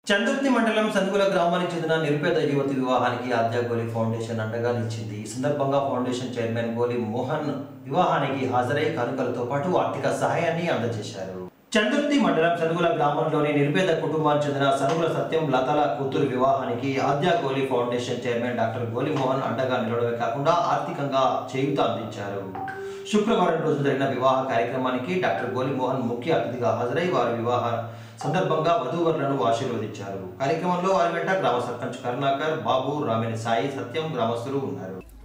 చందుర్తి మండలం సందుగుల గ్రామానికి చెందిన నిరుపేద యువతి వివాహానికి ఆద్య గోలి ఫౌండేషన్ అండగా నిలిచింది ఈ సందర్భంగా ఫౌండేషన్ చైర్మన్ గోలి మోహన్ వివాహానికి హాజరై కానుకలతో పాటు ఆర్థిక సహాయాన్ని అందజేశారు చందుర్తి మండలం సనుగుల గ్రామంలోని నిరుపేద కుటుంబానికి చెందిన సనుగుల సత్యం లతల కూతురు వివాహానికి ఆద్య గోలి ఫౌండేషన్ చైర్మన్ డాక్టర్ గోలి మోహన్ అండగా నిలవడమే కాకుండా ఆర్థికంగా చేయూత అందించారు శుక్రవారం రోజు జరిగిన వివాహ కార్యక్రమానికి డాక్టర్ గోలి మోహన్ ముఖ్య అతిథిగా హాజరై వారి వివాహ సందర్భంగా వధూవరులను ఆశీర్వదించారు కార్యక్రమంలో వారి వెంట గ్రామ సర్పంచ్ కరుణాకర్ బాబు రామిని సాయి సత్యం గ్రామస్తులు ఉన్నారు